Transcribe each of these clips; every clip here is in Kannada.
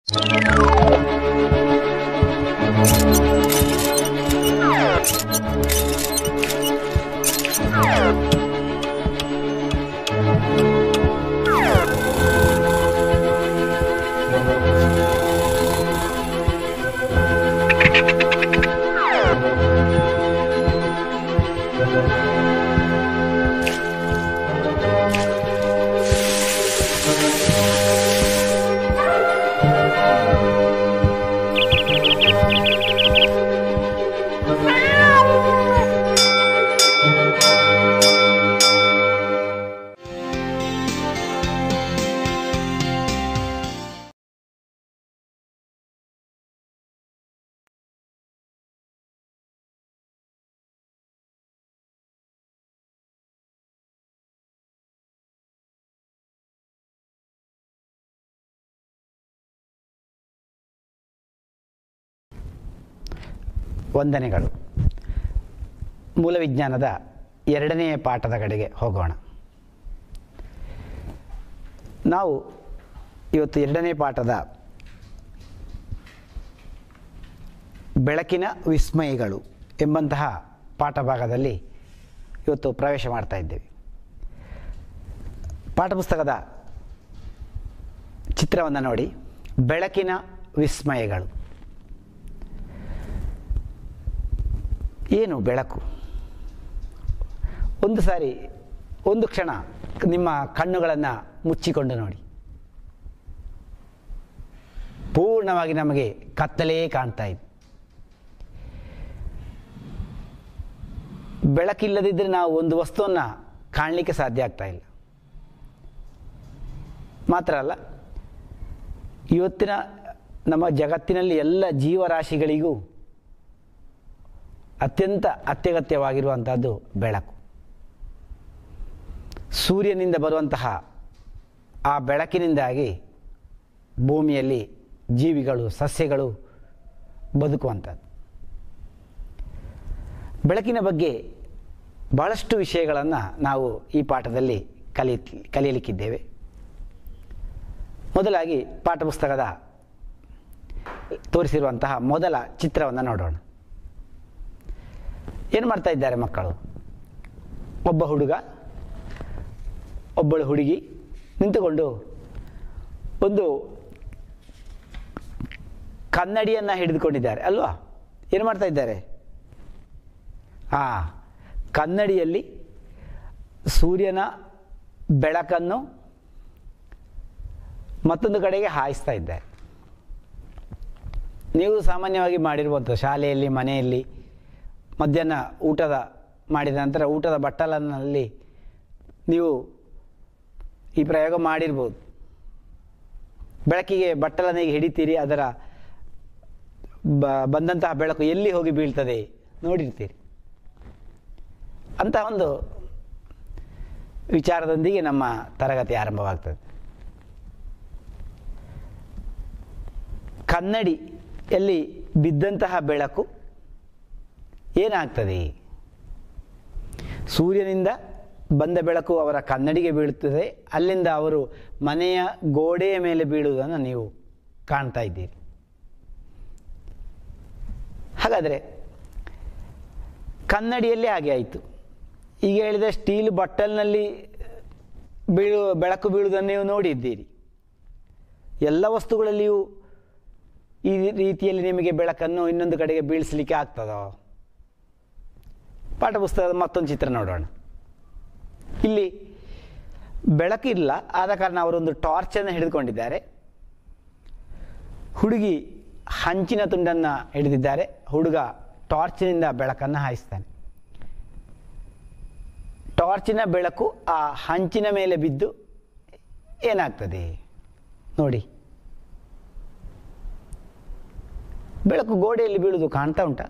ವಂದನೆಗಳು ಮೂಲ ವಿಜ್ಞಾನದ ಎರಡನೆಯ ಪಾಠದ ಕಡೆಗೆ ಹೋಗೋಣ ನಾವು ಇವತ್ತು ಎರಡನೇ ಪಾಠದ ಬೆಳಕಿನ ವಿಸ್ಮಯಗಳು ಎಂಬಂತಹ ಪಾಠ ಭಾಗದಲ್ಲಿ ಇವತ್ತು ಪ್ರವೇಶ ಮಾಡ್ತಾ ಇದ್ದೇವೆ ಪಾಠಪುಸ್ತಕದ ಚಿತ್ರವನ್ನು ನೋಡಿ ಬೆಳಕಿನ ವಿಸ್ಮಯಗಳು ಏನು ಬೆಳಕು ಒಂದು ಸಾರಿ ಒಂದು ಕ್ಷಣ ನಿಮ್ಮ ಕಣ್ಣುಗಳನ್ನು ಮುಚ್ಚಿಕೊಂಡು ನೋಡಿ ಪೂರ್ಣವಾಗಿ ನಮಗೆ ಕತ್ತಲೇ ಕಾಣ್ತಾ ಇದೆ ಬೆಳಕಿಲ್ಲದಿದ್ದರೆ ನಾವು ಒಂದು ವಸ್ತುವನ್ನು ಕಾಣಲಿಕ್ಕೆ ಸಾಧ್ಯ ಆಗ್ತಾ ಇಲ್ಲ ಮಾತ್ರ ಅಲ್ಲ ಇವತ್ತಿನ ನಮ್ಮ ಜಗತ್ತಿನಲ್ಲಿ ಎಲ್ಲ ಜೀವರಾಶಿಗಳಿಗೂ ಅತ್ಯಂತ ಅತ್ಯಗತ್ಯವಾಗಿರುವಂಥದ್ದು ಬೆಳಕು ಸೂರ್ಯನಿಂದ ಬರುವಂತಹ ಆ ಬೆಳಕಿನಿಂದಾಗಿ ಭೂಮಿಯಲ್ಲಿ ಜೀವಿಗಳು ಸಸ್ಯಗಳು ಬದುಕುವಂಥದ್ದು ಬೆಳಕಿನ ಬಗ್ಗೆ ಬಹಳಷ್ಟು ವಿಷಯಗಳನ್ನು ನಾವು ಈ ಪಾಠದಲ್ಲಿ ಕಲಿ ಕಲಿಯಲಿಕ್ಕಿದ್ದೇವೆ ಮೊದಲಾಗಿ ಪಾಠಪುಸ್ತಕದ ತೋರಿಸಿರುವಂತಹ ಮೊದಲ ಚಿತ್ರವನ್ನು ನೋಡೋಣ ಏನು ಮಾಡ್ತಾ ಇದ್ದಾರೆ ಮಕ್ಕಳು ಒಬ್ಬ ಹುಡುಗ ಒಬ್ಬಳು ಹುಡುಗಿ ನಿಂತುಕೊಂಡು ಒಂದು ಕನ್ನಡಿಯನ್ನು ಹಿಡಿದುಕೊಂಡಿದ್ದಾರೆ ಅಲ್ವಾ ಏನು ಮಾಡ್ತಾ ಇದ್ದಾರೆ ಆ ಕನ್ನಡಿಯಲ್ಲಿ ಸೂರ್ಯನ ಬೆಳಕನ್ನು ಮತ್ತೊಂದು ಕಡೆಗೆ ಹಾಯಿಸ್ತಾ ಇದ್ದಾರೆ ನೀವು ಸಾಮಾನ್ಯವಾಗಿ ಮಾಡಿರುವಂಥ ಶಾಲೆಯಲ್ಲಿ ಮನೆಯಲ್ಲಿ ಮಧ್ಯಾಹ್ನ ಊಟದ ಮಾಡಿದ ನಂತರ ಊಟದ ಬಟ್ಟಲನಲ್ಲಿ ನೀವು ಈ ಪ್ರಯೋಗ ಮಾಡಿರ್ಬೋದು ಬೆಳಕಿಗೆ ಬಟ್ಟಲನಿಗೆ ಹಿಡಿತೀರಿ ಅದರ ಬ ಬಂದಂತಹ ಬೆಳಕು ಎಲ್ಲಿ ಹೋಗಿ ಬೀಳ್ತದೆ ನೋಡಿರ್ತೀರಿ ಅಂತಹ ಒಂದು ವಿಚಾರದೊಂದಿಗೆ ನಮ್ಮ ತರಗತಿ ಆರಂಭವಾಗ್ತದೆ ಕನ್ನಡಿಯಲ್ಲಿ ಬಿದ್ದಂತಹ ಬೆಳಕು ಏನಾಗ್ತದೆ ಸೂರ್ಯನಿಂದ ಬಂದ ಬೆಳಕು ಅವರ ಕನ್ನಡಿಗೆ ಬೀಳುತ್ತದೆ ಅಲ್ಲಿಂದ ಅವರು ಮನೆಯ ಗೋಡೆಯ ಮೇಲೆ ಬೀಳುವುದನ್ನು ನೀವು ಕಾಣ್ತಾ ಇದ್ದೀರಿ ಹಾಗಾದರೆ ಕನ್ನಡಿಯಲ್ಲೇ ಹಾಗೆ ಆಯಿತು ಈಗ ಹೇಳಿದ ಸ್ಟೀಲ್ ಬಟ್ಟಲ್ನಲ್ಲಿ ಬೀಳು ಬೆಳಕು ಬೀಳುವುದನ್ನು ನೀವು ನೋಡಿದ್ದೀರಿ ಎಲ್ಲ ವಸ್ತುಗಳಲ್ಲಿಯೂ ಈ ರೀತಿಯಲ್ಲಿ ನಿಮಗೆ ಬೆಳಕನ್ನು ಇನ್ನೊಂದು ಕಡೆಗೆ ಬೀಳಿಸಲಿಕ್ಕೆ ಆಗ್ತದೋ ಪಾಠಪುಸ್ತಕದ ಮತ್ತೊಂದು ಚಿತ್ರ ನೋಡೋಣ ಇಲ್ಲಿ ಬೆಳಕಿಲ್ಲ ಆದ ಕಾರಣ ಅವರೊಂದು ಟಾರ್ಚನ್ನು ಹಿಡಿದುಕೊಂಡಿದ್ದಾರೆ ಹುಡುಗಿ ಹಂಚಿನ ತುಂಡನ್ನು ಹಿಡಿದಿದ್ದಾರೆ ಹುಡುಗ ಟಾರ್ಚಿನಿಂದ ಬೆಳಕನ್ನು ಹಾಯಿಸ್ತಾನೆ ಟಾರ್ಚಿನ ಬೆಳಕು ಆ ಹಂಚಿನ ಮೇಲೆ ಬಿದ್ದು ಏನಾಗ್ತದೆ ನೋಡಿ ಬೆಳಕು ಗೋಡೆಯಲ್ಲಿ ಬೀಳುವುದು ಕಾಣ್ತಾ ಉಂಟಾ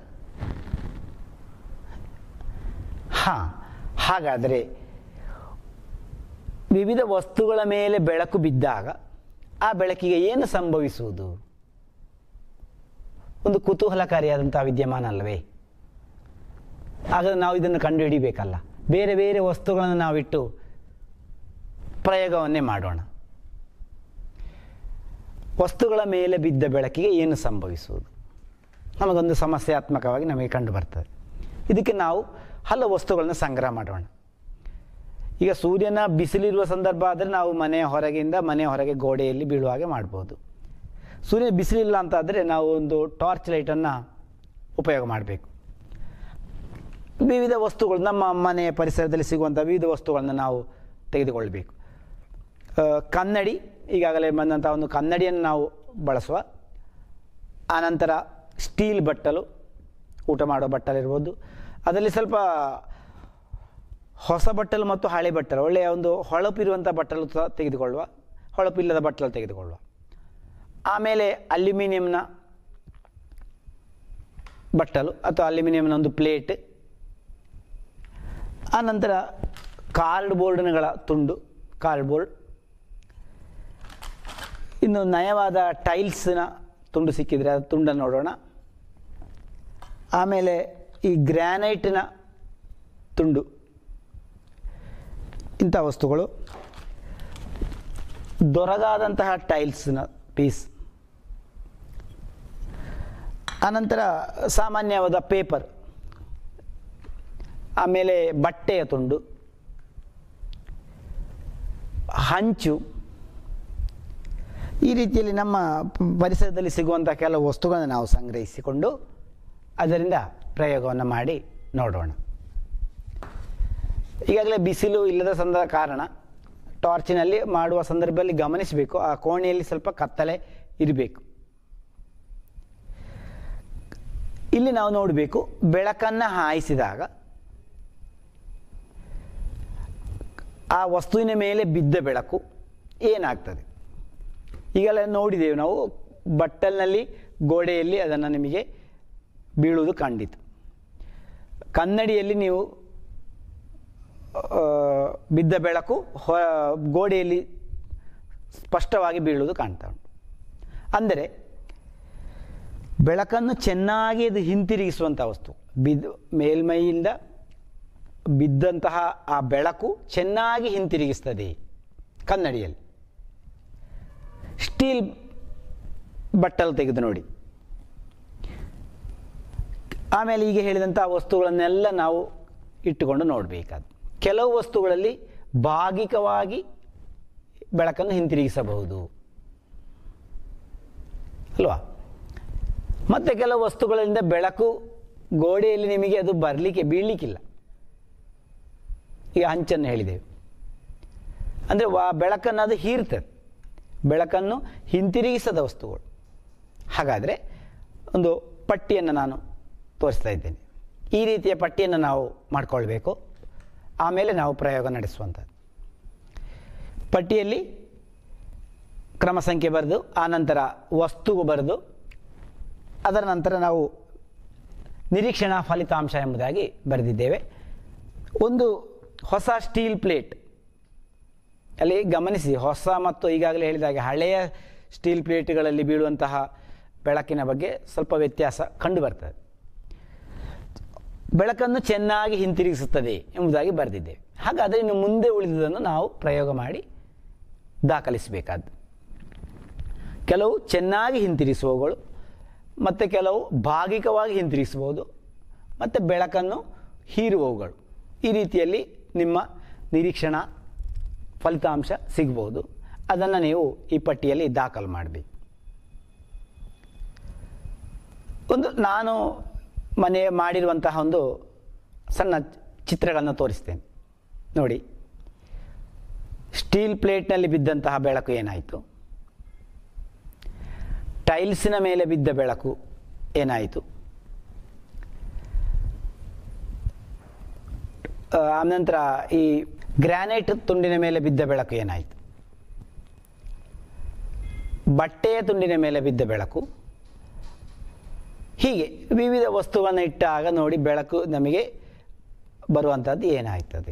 ಹಾಂ ಹಾಗಾದರೆ ವಿವಿಧ ವಸ್ತುಗಳ ಮೇಲೆ ಬೆಳಕು ಬಿದ್ದಾಗ ಆ ಬೆಳಕಿಗೆ ಏನು ಸಂಭವಿಸುವುದು ಒಂದು ಕುತೂಹಲಕಾರಿಯಾದಂಥ ವಿದ್ಯಮಾನ ಅಲ್ಲವೇ ಹಾಗಾದ್ರೆ ನಾವು ಇದನ್ನು ಕಂಡುಹಿಡಿಬೇಕಲ್ಲ ಬೇರೆ ಬೇರೆ ವಸ್ತುಗಳನ್ನು ನಾವಿಟ್ಟು ಪ್ರಯೋಗವನ್ನೇ ಮಾಡೋಣ ವಸ್ತುಗಳ ಮೇಲೆ ಬಿದ್ದ ಬೆಳಕಿಗೆ ಏನು ಸಂಭವಿಸುವುದು ನಮಗೊಂದು ಸಮಸ್ಯಾತ್ಮಕವಾಗಿ ನಮಗೆ ಕಂಡು ಬರ್ತದೆ ಇದಕ್ಕೆ ನಾವು ಹಲವು ವಸ್ತುಗಳನ್ನ ಸಂಗ್ರಹ ಮಾಡೋಣ ಈಗ ಸೂರ್ಯನ ಬಿಸಿಲಿರುವ ಸಂದರ್ಭ ಆದರೆ ನಾವು ಮನೆಯ ಹೊರಗಿಂದ ಮನೆಯ ಹೊರಗೆ ಗೋಡೆಯಲ್ಲಿ ಬೀಳುವ ಹಾಗೆ ಮಾಡ್ಬೋದು ಸೂರ್ಯನ ಬಿಸಿಲಿಲ್ಲ ಅಂತ ಆದರೆ ನಾವು ಒಂದು ಟಾರ್ಚ್ ಲೈಟನ್ನು ಉಪಯೋಗ ಮಾಡಬೇಕು ವಿವಿಧ ವಸ್ತುಗಳು ನಮ್ಮ ಮನೆಯ ಪರಿಸರದಲ್ಲಿ ಸಿಗುವಂಥ ವಿವಿಧ ವಸ್ತುಗಳನ್ನು ನಾವು ತೆಗೆದುಕೊಳ್ಬೇಕು ಆ, ಕನ್ನಡಿ ಈಗಾಗಲೇ ಬಂದಂಥ ಒಂದು ಕನ್ನಡಿಯನ್ನು ನಾವು ಬಳಸುವ ಆನಂತರ ಸ್ಟೀಲ್ ಬಟ್ಟಲು ಊಟ ಮಾಡೋ ಬಟ್ಟಲಿರ್ಬೋದು ಅದರಲ್ಲಿ ಸ್ವಲ್ಪ ಹೊಸ ಬಟ್ಟಲು ಮತ್ತು ಹಳೆ ಬಟ್ಟಲು ಒಳ್ಳೆಯ ಒಂದು ಹೊಳಪಿರುವಂಥ ಬಟ್ಟಲು ಸಹ ತೆಗೆದುಕೊಳ್ಳುವ ಹೊಳಪಿಲ್ಲದ ಬಟ್ಟಲು ತೆಗೆದುಕೊಳ್ಳುವ ಆಮೇಲೆ ಅಲ್ಯೂಮಿನಿಯಂನ ಬಟ್ಟಲು ಅಥವಾ ಅಲ್ಯೂಮಿನಿಯಂನ ಒಂದು ಪ್ಲೇಟ್ ಆನಂತರ ಕಾರ್ಡ್ ಬೋರ್ಡ್ಗಳ ತುಂಡು ಕಾರ್ಡ್ ಬೋರ್ಡ್ ಇನ್ನು ನಯವಾದ ಟೈಲ್ಸ್ನ ತುಂಡು ಸಿಕ್ಕಿದರೆ ಅದು ತುಂಡನ್ನು ನೋಡೋಣ ಆಮೇಲೆ ಈ ಗ್ರ್ಯಾನೈಟ್ನ ತುಂಡು ಇಂಥ ವಸ್ತುಗಳು ದೊರಗಾದಂತಹ ಟೈಲ್ಸ್ನ ಪೀಸ್ ಆನಂತರ ಸಾಮಾನ್ಯವಾದ ಪೇಪರ್ ಆಮೇಲೆ ಬಟ್ಟೆಯ ತುಂಡು ಹಂಚು ಈ ರೀತಿಯಲ್ಲಿ ನಮ್ಮ ಪರಿಸರದಲ್ಲಿ ಸಿಗುವಂಥ ಕೆಲವು ವಸ್ತುಗಳನ್ನು ನಾವು ಸಂಗ್ರಹಿಸಿಕೊಂಡು ಅದರಿಂದ ಪ್ರಯೋಗವನ್ನು ಮಾಡಿ ನೋಡೋಣ ಈಗಾಗಲೇ ಬಿಸಿಲು ಇಲ್ಲದ ಸಂದ ಕಾರಣ ಟಾರ್ಚಿನಲ್ಲಿ ಮಾಡುವ ಸಂದರ್ಭದಲ್ಲಿ ಗಮನಿಸಬೇಕು ಆ ಕೋಣೆಯಲ್ಲಿ ಸ್ವಲ್ಪ ಕತ್ತಲೆ ಇರಬೇಕು ಇಲ್ಲಿ ನಾವು ನೋಡಬೇಕು ಬೆಳಕನ್ನು ಹಾಯಿಸಿದಾಗ ಆ ವಸ್ತುವಿನ ಮೇಲೆ ಬಿದ್ದ ಬೆಳಕು ಏನಾಗ್ತದೆ ಈಗೆಲ್ಲ ನೋಡಿದ್ದೇವೆ ನಾವು ಬಟ್ಟಲಿನಲ್ಲಿ ಗೋಡೆಯಲ್ಲಿ ಅದನ್ನು ನಿಮಗೆ ಬೀಳುವುದು ಕಂಡಿತು ಕನ್ನಡಿಯಲ್ಲಿ ನೀವು ಆ, ಬಿದ್ದ ಬೆಳಕು ಹೊ ಗೋಡೆಯಲ್ಲಿ ಸ್ಪಷ್ಟವಾಗಿ ಬೀಳುವುದು ಕಾಣ್ತಾ ಉಂಟು ಅಂದರೆ ಬೆಳಕನ್ನು ಚೆನ್ನಾಗಿ ಅದು ಹಿಂತಿರುಗಿಸುವಂಥ ವಸ್ತು ಬಿದ್ದು ಮೇಲ್ಮೈಯಿಂದ ಬಿದ್ದಂತಹ ಆ ಬೆಳಕು ಚೆನ್ನಾಗಿ ಹಿಂತಿರುಗಿಸ್ತದೆ ಕನ್ನಡಿಯಲ್ಲಿ ಸ್ಟೀಲ್ ಬಟ್ಟಲು ತೆಗೆದು ನೋಡಿ ಆಮೇಲೆ ಈಗ ಹೇಳಿದಂಥ ವಸ್ತುಗಳನ್ನೆಲ್ಲ ನಾವು ಇಟ್ಟುಕೊಂಡು ನೋಡಬೇಕಾದ ಕೆಲವು ವಸ್ತುಗಳಲ್ಲಿ ಭಾಗಿಕವಾಗಿ ಬೆಳಕನ್ನು ಹಿಂತಿರುಗಿಸಬಹುದು ಅಲ್ವಾ ಮತ್ತು ಕೆಲವು ವಸ್ತುಗಳಿಂದ ಬೆಳಕು ಗೋಡೆಯಲ್ಲಿ ನಿಮಗೆ ಅದು ಬರಲಿಕ್ಕೆ ಬೀಳಲಿಕ್ಕಿಲ್ಲ ಈಗ ಹಂಚನ್ನು ಹೇಳಿದೆವು ಅಂದರೆ ವಾ ಬೆಳಕನ್ನು ಅದು ಹೀರ್ತದೆ ಬೆಳಕನ್ನು ಹಿಂತಿರುಗಿಸದ ವಸ್ತುಗಳು ಹಾಗಾದರೆ ಒಂದು ಪಟ್ಟಿಯನ್ನು ನಾನು ತೋರಿಸ್ತಾ ಇದ್ದೇನೆ ಈ ರೀತಿಯ ಪಟ್ಟಿಯನ್ನು ನಾವು ಮಾಡಿಕೊಳ್ಬೇಕು ಆಮೇಲೆ ನಾವು ಪ್ರಯೋಗ ನಡೆಸುವಂಥದ್ದು ಪಟ್ಟಿಯಲ್ಲಿ ಕ್ರಮ ಸಂಖ್ಯೆ ಬರೆದು ಆನಂತರ ವಸ್ತು ಬರೆದು ಅದರ ನಂತರ ನಾವು ನಿರೀಕ್ಷಣಾ ಫಲಿತಾಂಶ ಎಂಬುದಾಗಿ ಬರೆದಿದ್ದೇವೆ ಒಂದು ಹೊಸ ಸ್ಟೀಲ್ ಪ್ಲೇಟ್ ಅಲ್ಲಿ ಗಮನಿಸಿ ಹೊಸ ಮತ್ತು ಈಗಾಗಲೇ ಹೇಳಿದಾಗೆ ಹಳೆಯ ಸ್ಟೀಲ್ ಪ್ಲೇಟ್ಗಳಲ್ಲಿ ಬೀಳುವಂತಹ ಬೆಳಕಿನ ಬಗ್ಗೆ ಸ್ವಲ್ಪ ವ್ಯತ್ಯಾಸ ಕಂಡು ಬರ್ತದೆ ಬೆಳಕನ್ನು ಚೆನ್ನಾಗಿ ಹಿಂತಿರುಗಿಸುತ್ತದೆ ಎಂಬುದಾಗಿ ಬರೆದಿದ್ದೇವೆ ಹಾಗಾದರೆ ಇನ್ನು ಮುಂದೆ ಉಳಿದುದನ್ನು ನಾವು ಪ್ರಯೋಗ ಮಾಡಿ ದಾಖಲಿಸಬೇಕಾದ್ದು ಕೆಲವು ಚೆನ್ನಾಗಿ ಹಿಂತಿರುಗಿಸುವವುಗಳು ಮತ್ತು ಕೆಲವು ಭಾಗಿಕವಾಗಿ ಹಿಂತಿರುಗಿಸಬಹುದು ಮತ್ತು ಬೆಳಕನ್ನು ಹೀರುವವುಗಳು ಈ ರೀತಿಯಲ್ಲಿ ನಿಮ್ಮ ನಿರೀಕ್ಷಣಾ ಫಲಿತಾಂಶ ಸಿಗ್ಬೋದು ಅದನ್ನು ನೀವು ಈ ಪಟ್ಟಿಯಲ್ಲಿ ದಾಖಲು ಮಾಡಬೇಕು ಒಂದು ನಾನು ಮನೆ ಮಾಡಿರುವಂತಹ ಒಂದು ಸಣ್ಣ ಚಿತ್ರಗಳನ್ನು ತೋರಿಸ್ತೇನೆ ನೋಡಿ ಸ್ಟೀಲ್ ಪ್ಲೇಟ್ನಲ್ಲಿ ಬಿದ್ದಂತಹ ಬೆಳಕು ಏನಾಯಿತು ಟೈಲ್ಸಿನ ಮೇಲೆ ಬಿದ್ದ ಬೆಳಕು ಏನಾಯಿತು ಆ, ಆನಂತರ ಈ ಗ್ರಾನೈಟ್ ತುಂಡಿನ ಮೇಲೆ ಬಿದ್ದ ಬೆಳಕು ಏನಾಯಿತು ಬಟ್ಟೆಯ ತುಂಡಿನ ಮೇಲೆ ಬಿದ್ದ ಬೆಳಕು ಹೀಗೆ ವಿವಿಧ ವಸ್ತುಗಳನ್ನು ಇಟ್ಟಾಗ ನೋಡಿ ಬೆಳಕು ನಮಗೆ ಬರುವಂಥದ್ದು ಏನಾಗ್ತದೆ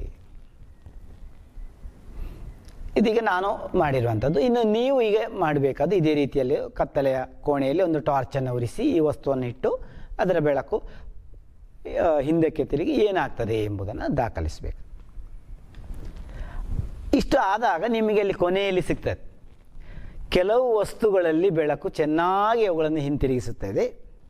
ಇದೀಗ ನಾನು ಮಾಡಿರುವಂಥದ್ದು ಇನ್ನು ನೀವು ಈಗ ಮಾಡಬೇಕಾದ್ದು ಇದೇ ರೀತಿಯಲ್ಲಿ ಕತ್ತಲೆಯ ಕೋಣೆಯಲ್ಲಿ ಒಂದು ಟಾರ್ಚನ್ನು ಉರಿಸಿ ಈ ವಸ್ತುವನ್ನು ಇಟ್ಟು ಅದರ ಬೆಳಕು ಆ, ಹಿಂದಕ್ಕೆ ತಿರುಗಿ ಏನಾಗ್ತದೆ ಎಂಬುದನ್ನು ದಾಖಲಿಸಬೇಕು ಇಷ್ಟು ಆದಾಗ ನಿಮಗೆ ಅಲ್ಲಿ ಕೊನೆಯಲ್ಲಿ ಸಿಗ್ತದೆ ಕೆಲವು ವಸ್ತುಗಳಲ್ಲಿ ಬೆಳಕು ಚೆನ್ನಾಗಿ ಅವುಗಳನ್ನು ಹಿಂತಿರುಗಿಸುತ್ತದೆ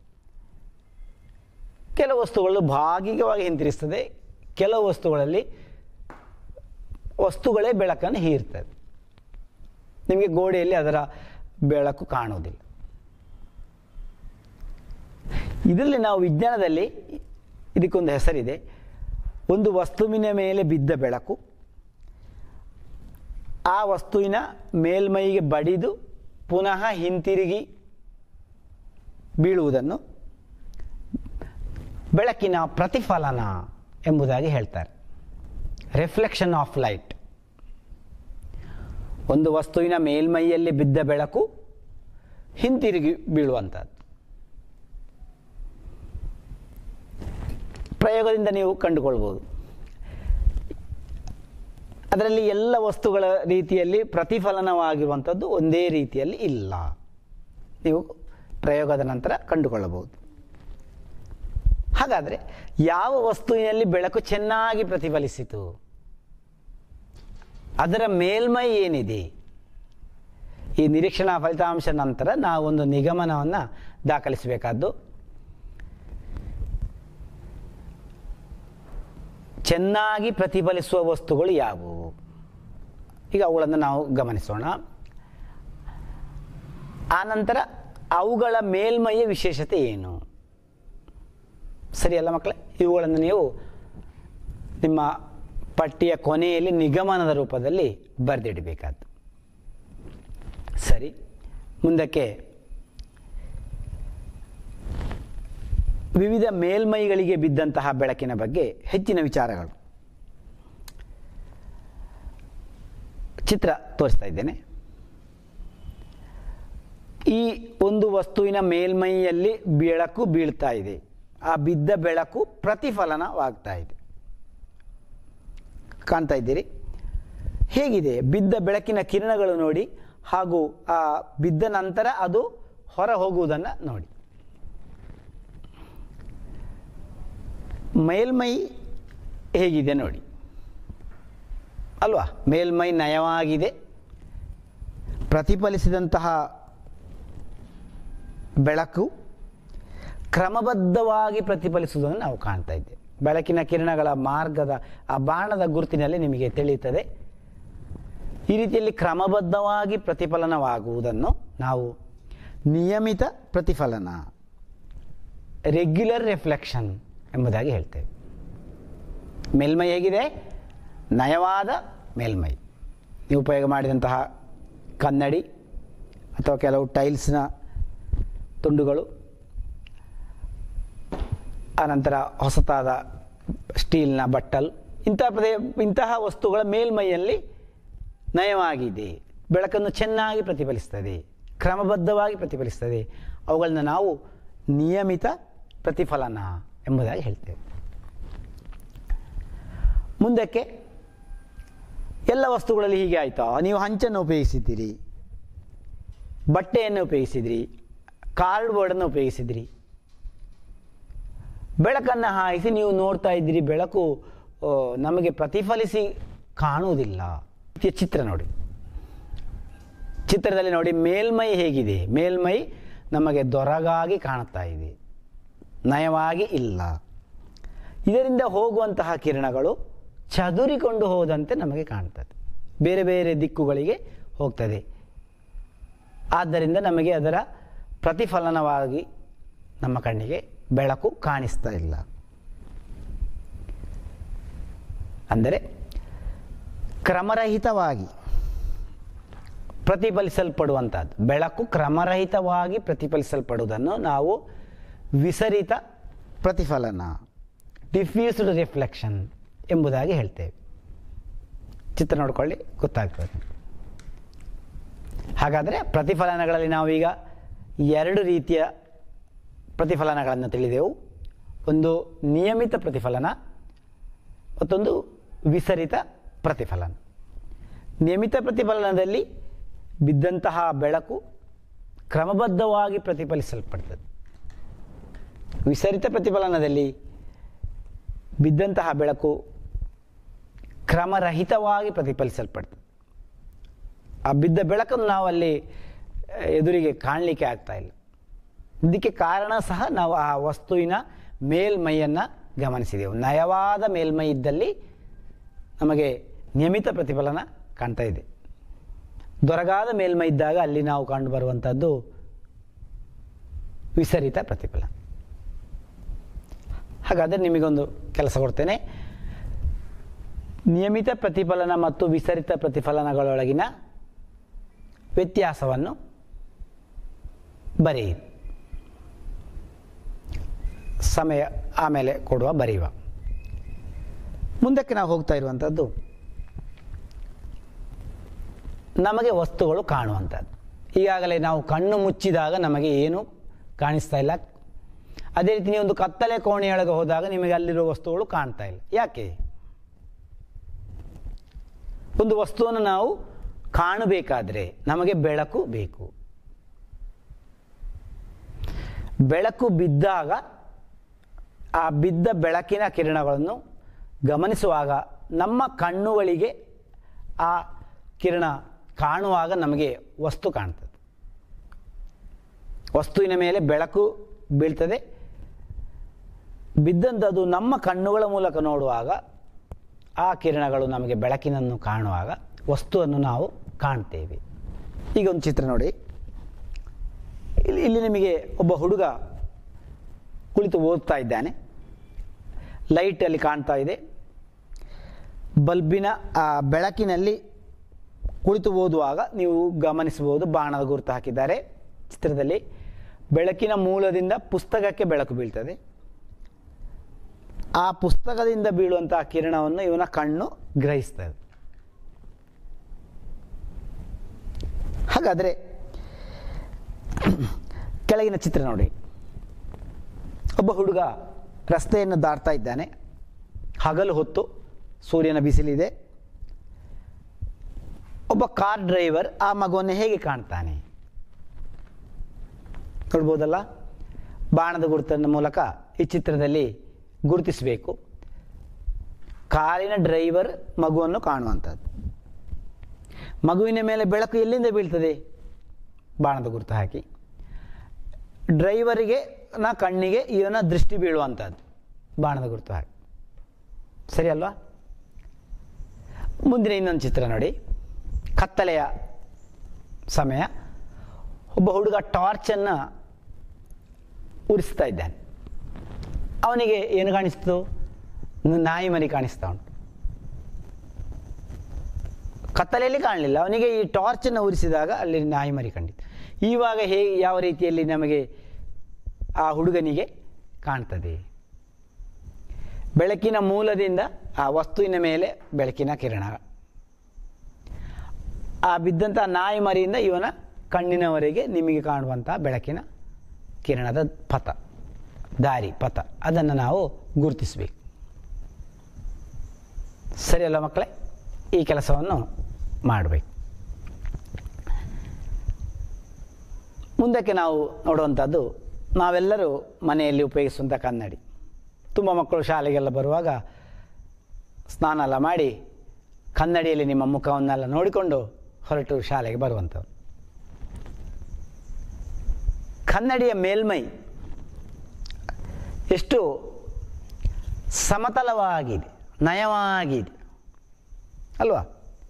ಕೆಲವು ವಸ್ತುಗಳು ಭಾಗಿಕವಾಗಿ ಹಿಂತಿರುಗಿಸ್ತದೆ ಕೆಲವು ವಸ್ತುಗಳಲ್ಲಿ ವಸ್ತುಗಳೇ ಬೆಳಕನ್ನು ಹೀರ್ತದೆ ನಿಮಗೆ ಗೋಡೆಯಲ್ಲಿ ಅದರ ಬೆಳಕು ಕಾಣುವುದಿಲ್ಲ ಇದರಲ್ಲಿ ನಾವು ವಿಜ್ಞಾನದಲ್ಲಿ ಇದಕ್ಕೊಂದು ಹೆಸರಿದೆ ಒಂದು ವಸ್ತುವಿನ ಮೇಲೆ ಬಿದ್ದ ಬೆಳಕು ಆ ವಸ್ತುವಿನ ಮೇಲ್ಮೈಗೆ ಬಡಿದು ಪುನಃ ಹಿಂತಿರುಗಿ ಬೀಳುವುದನ್ನು ಬೆಳಕಿನ ಪ್ರತಿಫಲನ ಎಂಬುದಾಗಿ ಹೇಳ್ತಾರೆ ರಿಫ್ಲೆಕ್ಷನ್ ಆಫ್ ಲೈಟ್ ಒಂದು ವಸ್ತುವಿನ ಮೇಲ್ಮೈಯಲ್ಲಿ ಬಿದ್ದ ಬೆಳಕು ಹಿಂತಿರುಗಿ ಬೀಳುವಂಥದ್ದು ಪ್ರಯೋಗದಿಂದ ನೀವು ಕಂಡುಕೊಳ್ಬೋದು ಅದರಲ್ಲಿ ಎಲ್ಲ ವಸ್ತುಗಳ ರೀತಿಯಲ್ಲಿ ಪ್ರತಿಫಲನವಾಗಿರುವಂಥದ್ದು ಒಂದೇ ರೀತಿಯಲ್ಲಿ ಇಲ್ಲ ನೀವು ಪ್ರಯೋಗದ ನಂತರ ಕಂಡುಕೊಳ್ಳಬಹುದು ಹಾಗಾದರೆ ಯಾವ ವಸ್ತುವಿನಲ್ಲಿ ಬೆಳಕು ಚೆನ್ನಾಗಿ ಪ್ರತಿಫಲಿಸಿತು ಅದರ ಮೇಲ್ಮೈ ಏನಿದೆ ಈ ನಿರೀಕ್ಷಣಾ ಫಲಿತಾಂಶ ನಂತರ ನಾವು ಒಂದು ನಿಗಮನವನ್ನು ದಾಖಲಿಸಬೇಕಾದ್ದು ಚೆನ್ನಾಗಿ ಪ್ರತಿಫಲಿಸುವ ವಸ್ತುಗಳು ಯಾವುವು ಈಗ ಅವುಗಳನ್ನು ನಾವು ಗಮನಿಸೋಣ ಆನಂತರ ಅವುಗಳ ಮೇಲ್ಮೈಯ ವಿಶೇಷತೆ ಏನು ಸರಿಯಲ್ಲ ಮಕ್ಕಳೇ ಇವುಗಳನ್ನು ನೀವು ನಿಮ್ಮ ಪಟ್ಟಿಯ ಕೊನೆಯಲ್ಲಿ ನಿಗಮನದ ರೂಪದಲ್ಲಿ ಬರೆದಿಡಬೇಕಾದ್ದು ಸರಿ ಮುಂದಕ್ಕೆ ವಿವಿಧ ಮೇಲ್ಮೈಗಳಿಗೆ ಬಿದ್ದಂತಹ ಬೆಳಕಿನ ಬಗ್ಗೆ ಹೆಚ್ಚಿನ ವಿಚಾರಗಳು ಚಿತ್ರ ತೋರಿಸ್ತಾ ಇದ್ದೇನೆ ಈ ಒಂದು ವಸ್ತುವಿನ ಮೇಲ್ಮೈಯಲ್ಲಿ ಬೆಳಕು ಬೀಳ್ತಾ ಇದೆ ಆ ಬಿದ್ದ ಬೆಳಕು ಪ್ರತಿಫಲನವಾಗ್ತಾ ಇದೆ ಕಾಣ್ತಾ ಇದ್ದೀರಿ ಹೇಗಿದೆ ಬಿದ್ದ ಬೆಳಕಿನ ಕಿರಣಗಳು ನೋಡಿ ಹಾಗೂ ಆ ಬಿದ್ದ ನಂತರ ಅದು ಹೊರ ಹೋಗುವುದನ್ನು ನೋಡಿ ಮೇಲ್ಮೈ ಹೇಗಿದೆ ನೋಡಿ ಅಲ್ವಾ ಮೇಲ್ಮೈ ನಯವಾಗಿದೆ ಪ್ರತಿಫಲಿಸಿದಂತಹ ಬೆಳಕು ಕ್ರಮಬದ್ಧವಾಗಿ ಪ್ರತಿಫಲಿಸುವುದನ್ನು ನಾವು ಕಾಣ್ತಾ ಇದ್ದೇವೆ ಬೆಳಕಿನ ಕಿರಣಗಳ ಮಾರ್ಗದ ಆ ಬಾಣದ ಗುರುತಿನಲ್ಲಿ ನಿಮಗೆ ತಿಳಿಯುತ್ತದೆ ಈ ರೀತಿಯಲ್ಲಿ ಕ್ರಮಬದ್ಧವಾಗಿ ಪ್ರತಿಫಲನವಾಗುವುದನ್ನು ನಾವು ನಿಯಮಿತ ಪ್ರತಿಫಲನ ರೆಗ್ಯುಲರ್ ರಿಫ್ಲೆಕ್ಷನ್ ಎಂಬುದಾಗಿ ಹೇಳ್ತೇವೆ ಮೇಲ್ಮೈ ಹೇಗಿದೆ ನಯವಾದ ಮೇಲ್ಮೈ ನೀವು ಉಪಯೋಗ ಮಾಡಿದಂತಹ ಕನ್ನಡಿ ಅಥವಾ ಕೆಲವು ಟೈಲ್ಸ್ನ ತುಂಡುಗಳು ಆನಂತರ ಹೊಸತಾದ ಸ್ಟೀಲ್ನ ಬಟ್ಟಲ್ ಇಂತಹ ಪ್ರದೇ ಇಂತಹ ವಸ್ತುಗಳ ಮೇಲ್ಮೈಯಲ್ಲಿ ನಯವಾಗಿದೆ ಬೆಳಕನ್ನು ಚೆನ್ನಾಗಿ ಪ್ರತಿಫಲಿಸ್ತದೆ ಕ್ರಮಬದ್ಧವಾಗಿ ಪ್ರತಿಫಲಿಸ್ತದೆ ಅವುಗಳನ್ನ ನಾವು ನಿಯಮಿತ ಪ್ರತಿಫಲನ ಎಂಬುದಾಗಿ ಹೇಳ್ತೇವೆ ಮುಂದಕ್ಕೆ ಎಲ್ಲ ವಸ್ತುಗಳಲ್ಲಿ ಹೀಗೆ ಆಯಿತಾ ನೀವು ಹಂಚನ್ನು ಉಪಯೋಗಿಸಿದ್ದೀರಿ ಬಟ್ಟೆಯನ್ನು ಉಪಯೋಗಿಸಿದ್ರಿ ಕಾರ್ಡ್ ಬೋರ್ಡನ್ನು ಉಪಯೋಗಿಸಿದ್ರಿ ಬೆಳಕನ್ನು ಹಾಯಿಸಿ ನೀವು ನೋಡ್ತಾ ಇದ್ದೀರಿ ಬೆಳಕು ಆ, ನಮಗೆ ಪ್ರತಿಫಲಿಸಿ ಕಾಣುವುದಿಲ್ಲ ಈ ಚಿತ್ರ ನೋಡಿ ಚಿತ್ರದಲ್ಲಿ ನೋಡಿ ಮೇಲ್ಮೈ ಹೇಗಿದೆ ಮೇಲ್ಮೈ ನಮಗೆ ದೊರಗಾಗಿ ಕಾಣುತ್ತಾ ಇದೆ ನಯವಾಗಿ ಇಲ್ಲ ಇದರಿಂದ ಹೋಗುವಂತಹ ಕಿರಣಗಳು ಚದುರಿಕೊಂಡು ಹೋದಂತೆ ನಮಗೆ ಕಾಣ್ತದೆ ಬೇರೆ ಬೇರೆ ದಿಕ್ಕುಗಳಿಗೆ ಹೋಗ್ತದೆ ಆದ್ದರಿಂದ ನಮಗೆ ಅದರ ಪ್ರತಿಫಲನವಾಗಿ ನಮ್ಮ ಕಣ್ಣಿಗೆ ಬೆಳಕು ಕಾಣಿಸ್ತಾ ಇಲ್ಲ ಅಂದರೆ ಕ್ರಮರಹಿತವಾಗಿ ಪ್ರತಿಫಲಿಸಲ್ಪಡುವಂಥದ್ದು ಬೆಳಕು ಕ್ರಮರಹಿತವಾಗಿ ಪ್ರತಿಫಲಿಸಲ್ಪಡುವುದನ್ನು ನಾವು ವಿಸರಿತ ಪ್ರತಿಫಲನ ಡಿಫ್ಯೂಸ್ಡ್ ರಿಫ್ಲೆಕ್ಷನ್ ಎಂಬುದಾಗಿ ಹೇಳ್ತೇವೆ ಚಿತ್ರ ನೋಡ್ಕೊಳ್ಳಿ ಗೊತ್ತಾಗ್ತದೆ ಹಾಗಾದರೆ ಪ್ರತಿಫಲನಗಳಲ್ಲಿ ನಾವೀಗ ಎರಡು ರೀತಿಯ ಪ್ರತಿಫಲನಗಳನ್ನು ತಿಳಿದೆವು ಒಂದು ನಿಯಮಿತ ಪ್ರತಿಫಲನ ಮತ್ತೊಂದು ವಿಸರಿತ ಪ್ರತಿಫಲನ ನಿಯಮಿತ ಪ್ರತಿಫಲನದಲ್ಲಿ ಬಿದ್ದಂತಹ ಬೆಳಕು ಕ್ರಮಬದ್ಧವಾಗಿ ಪ್ರತಿಫಲಿಸಲ್ಪಡ್ತದೆ ವಿಸರಿತ ಪ್ರತಿಫಲನದಲ್ಲಿ ಬಿದ್ದಂತಹ ಬೆಳಕು ಕ್ರಮರಹಿತವಾಗಿ ಪ್ರತಿಫಲಿಸಲ್ಪಡ್ತದೆ ಆ ಬಿದ್ದ ಬೆಳಕನ್ನು ನಾವು ಅಲ್ಲಿ ಎದುರಿಗೆ ಕಾಣಲಿಕ್ಕೆ ಆಗ್ತಾ ಇಲ್ಲ ಇದಕ್ಕೆ ಕಾರಣ ಸಹ ನಾವು ಆ ವಸ್ತುವಿನ ಮೇಲ್ಮೈಯನ್ನು ಗಮನಿಸಿದೆವು ನಯವಾದ ಮೇಲ್ಮೈ ಇದ್ದಲ್ಲಿ ನಮಗೆ ನಿಯಮಿತ ಪ್ರತಿಫಲನ ಕಾಣ್ತಾ ಇದೆ ದೊರಗಾದ ಮೇಲ್ಮೈ ಇದ್ದಾಗ ಅಲ್ಲಿ ನಾವು ಕಂಡು ಬರುವಂಥದ್ದು ವಿಸರಿತ ಪ್ರತಿಫಲನ ಹಾಗಾದರೆ ನಿಮಗೊಂದು ಕೆಲಸ ಕೊಡ್ತೇನೆ ನಿಯಮಿತ ಪ್ರತಿಫಲನ ಮತ್ತು ವಿಸರಿತ ಪ್ರತಿಫಲನಗಳೊಳಗಿನ ವ್ಯತ್ಯಾಸವನ್ನು ಬರೆಯಿರಿ ಸಮಯ ಆಮೇಲೆ ಕೊಡುವ ಬರೆಯುವ ಮುಂದಕ್ಕೆ ನಾವು ಹೋಗ್ತಾ ಇರುವಂಥದ್ದು ನಮಗೆ ವಸ್ತುಗಳು ಕಾಣುವಂಥದ್ದು ಈಗಾಗಲೇ ನಾವು ಕಣ್ಣು ಮುಚ್ಚಿದಾಗ ನಮಗೆ ಏನು ಕಾಣಿಸ್ತಾ ಇಲ್ಲ ಅದೇ ರೀತಿ ನೀವು ಒಂದು ಕತ್ತಲೆ ಕೋಣೆಯೊಳಗೆ ಹೋದಾಗ ನಿಮಗೆ ಅಲ್ಲಿರುವ ವಸ್ತುಗಳು ಕಾಣ್ತಾ ಇಲ್ಲ ಯಾಕೆ ಒಂದು ವಸ್ತುವನ್ನು ನಾವು ಕಾಣಬೇಕಾದ್ರೆ ನಮಗೆ ಬೆಳಕು ಬೇಕು ಬೆಳಕು ಬಿದ್ದಾಗ ಆ ಬಿದ್ದ ಬೆಳಕಿನ ಕಿರಣಗಳನ್ನು ಗಮನಿಸುವಾಗ ನಮ್ಮ ಕಣ್ಣುಗಳಿಗೆ ಆ ಕಿರಣ ಕಾಣುವಾಗ ನಮಗೆ ವಸ್ತು ಕಾಣ್ತದೆ ವಸ್ತುವಿನ ಮೇಲೆ ಬೆಳಕು ಬೀಳ್ತದೆ ಬಿದ್ದಂಥದ್ದು ನಮ್ಮ ಕಣ್ಣುಗಳ ಮೂಲಕ ನೋಡುವಾಗ ಆ ಕಿರಣಗಳು ನಮಗೆ ಬೆಳಕಿನನ್ನು ಕಾಣುವಾಗ ವಸ್ತುವನ್ನು ನಾವು ಕಾಣ್ತೇವೆ ಈಗ ಒಂದು ಚಿತ್ರ ನೋಡಿ ಇಲ್ಲಿ ಇಲ್ಲಿ ನಿಮಗೆ ಒಬ್ಬ ಹುಡುಗ ಕುಳಿತು ಓದ್ತಾ ಇದ್ದಾನೆ ಲೈಟಲ್ಲಿ ಕಾಣ್ತಾ ಇದೆ ಬಲ್ಬಿನ ಆ ಬೆಳಕಿನಲ್ಲಿ ಕುಳಿತು ಓದುವಾಗ ನೀವು ಗಮನಿಸಬಹುದು ಬಾಣದ ಗುರುತು ಹಾಕಿದ್ದಾರೆ ಚಿತ್ರದಲ್ಲಿ ಬೆಳಕಿನ ಮೂಲದಿಂದ ಪುಸ್ತಕಕ್ಕೆ ಬೆಳಕು ಬೀಳ್ತದೆ ಆ ಪುಸ್ತಕದಿಂದ ಬೀಳುವಂತಹ ಕಿರಣವನ್ನು ಇವನ ಕಣ್ಣು ಗ್ರಹಿಸ್ತದೆ ಹಾಗಾದರೆ ಕೆಳಗಿನ ಚಿತ್ರ ನೋಡಿ ಒಬ್ಬ ಹುಡುಗ ರಸ್ತೆಯನ್ನು ದಾಟ್ತಾ ಇದ್ದಾನೆ ಹಗಲು ಹೊತ್ತು ಸೂರ್ಯನ ಬಿಸಿಲಿದೆ ಒಬ್ಬ ಕಾರ್ ಡ್ರೈವರ್ ಆ ಮಗುವನ್ನು ಹೇಗೆ ಕಾಣ್ತಾನೆ ನೋಡ್ಬೋದಲ್ಲ ಬಾಣದ ಗುರುತನ ಮೂಲಕ ಈ ಚಿತ್ರದಲ್ಲಿ ಗುರುತಿಸಬೇಕು ಕಾರಿನ ಡ್ರೈವರ್ ಮಗುವನ್ನು ಕಾಣುವಂಥದ್ದು ಮಗುವಿನ ಮೇಲೆ ಬೆಳಕು ಎಲ್ಲಿಂದ ಬೀಳ್ತದೆ ಬಾಣದ ಗುರುತು ಹಾಕಿ ಡ್ರೈವರಿಗೆ ನ ಕಣ್ಣಿಗೆ ಇವನ ದೃಷ್ಟಿ ಬೀಳುವಂಥದ್ದು ಬಾಣದ ಗುರುತು ಹಾಕಿ ಸರಿ ಅಲ್ವಾ ಮುಂದಿನ ಇನ್ನೊಂದು ಚಿತ್ರ ನೋಡಿ ಕತ್ತಲೆಯ ಸಮಯ ಒಬ್ಬ ಹುಡುಗ ಟಾರ್ಚನ್ನು ಉರಿಸ್ತಾ ಇದ್ದಾನೆ ಅವನಿಗೆ ಏನು ಕಾಣಿಸ್ತು ನ- ನಾಯಿ ಮರಿ ಕಾಣಿಸ್ತಾ ಉಂಟು ಕತ್ತಲೆಯಲ್ಲಿ ಕಾಣಲಿಲ್ಲ ಅವನಿಗೆ ಈ ಟಾರ್ಚನ್ನು ಉರಿಸಿದಾಗ ಅಲ್ಲಿ ನಾಯಿ ಮರಿ ಕಂಡಿತ್ತು ಇವಾಗ ಹೇಗೆ ಯಾವ ರೀತಿಯಲ್ಲಿ ನಮಗೆ ಆ ಹುಡುಗನಿಗೆ ಕಾಣ್ತದೆ ಬೆಳಕಿನ ಮೂಲದಿಂದ ಆ ವಸ್ತುವಿನ ಮೇಲೆ ಬೆಳಕಿನ ಕಿರಣ ಆ ಬಿದ್ದಂಥ ನಾಯಿ ಮರಿಯಿಂದ ಇವನ ಕಣ್ಣಿನವರೆಗೆ ನಿಮಗೆ ಕಾಣುವಂಥ ಬೆಳಕಿನ ಕಿರಣದ ಪಥ ದಾರಿ ಪಥ ಅದನ್ನು ನಾವು ಗುರುತಿಸಬೇಕು ಸರಿಯಲ್ಲ ಮಕ್ಕಳೇ ಈ ಕೆಲಸವನ್ನು ಮಾಡಬೇಕು ಮುಂದಕ್ಕೆ ನಾವು ನೋಡುವಂಥದ್ದು ನಾವೆಲ್ಲರೂ ಮನೆಯಲ್ಲಿ ಉಪಯೋಗಿಸುವಂಥ ಕನ್ನಡಿ ತುಂಬ ಮಕ್ಕಳು ಶಾಲೆಗೆಲ್ಲ ಬರುವಾಗ ಸ್ನಾನ ಎಲ್ಲ ಮಾಡಿ ಕನ್ನಡಿಯಲ್ಲಿ ನಿಮ್ಮ ಮುಖವನ್ನೆಲ್ಲ ನೋಡಿಕೊಂಡು ಹೊರಟು ಶಾಲೆಗೆ ಬರುವಂಥವ್ರು ಕನ್ನಡಿಯ ಮೇಲ್ಮೈ ಎಷ್ಟು ಸಮತಲವಾಗಿದೆ ನಯವಾಗಿದೆ ಅಲ್ವಾ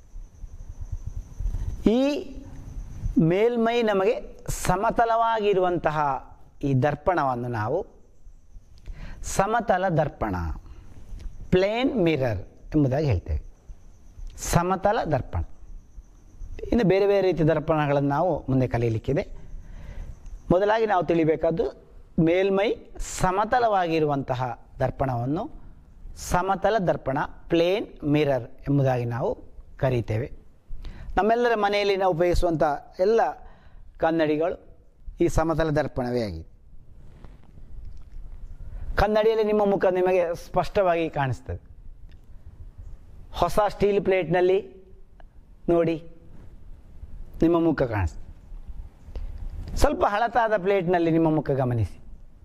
ಈ ಮೇಲ್ಮೈ ನಮಗೆ ಸಮತಲವಾಗಿರುವಂತಹ ಈ ದರ್ಪಣವನ್ನು ನಾವು ಸಮತಲ ದರ್ಪಣ ಪ್ಲೇನ್ ಮಿರರ್ ಎಂಬುದಾಗಿ ಹೇಳ್ತೇವೆ ಸಮತಲ ದರ್ಪಣ ಇನ್ನು ಬೇರೆ ಬೇರೆ ರೀತಿಯ ದರ್ಪಣಗಳನ್ನು ನಾವು ಮುಂದೆ ಕಲಿಯಲಿಕ್ಕಿದೆ ಮೊದಲಾಗಿ ನಾವು ತಿಳಿಬೇಕಾದ್ದು ಮೇಲ್ಮೈ ಸಮತಲವಾಗಿರುವಂತಹ ದರ್ಪಣವನ್ನು ಸಮತಲ ದರ್ಪಣ ಪ್ಲೇನ್ ಮಿರರ್ ಎಂಬುದಾಗಿ ನಾವು ಕರೀತೇವೆ ನಮ್ಮೆಲ್ಲರ ಮನೆಯಲ್ಲಿ ನಾವು ಉಪಯೋಗಿಸುವಂಥ ಎಲ್ಲ ಕನ್ನಡಿಗಳು ಈ ಸಮತಲ ದರ್ಪಣವೇ ಆಗಿದೆ ಕನ್ನಡಿಯಲ್ಲಿ ನಿಮ್ಮ ಮುಖ ನಿಮಗೆ ಸ್ಪಷ್ಟವಾಗಿ ಕಾಣಿಸ್ತದೆ ಹೊಸ ಸ್ಟೀಲ್ ಪ್ಲೇಟ್ನಲ್ಲಿ ನೋಡಿ ನಿಮ್ಮ ಮುಖ ಕಾಣಿಸ್ತದೆ ಸ್ವಲ್ಪ ಹಳತಾದ ಪ್ಲೇಟ್ನಲ್ಲಿ ನಿಮ್ಮ ಮುಖ ಗಮನಿಸಿ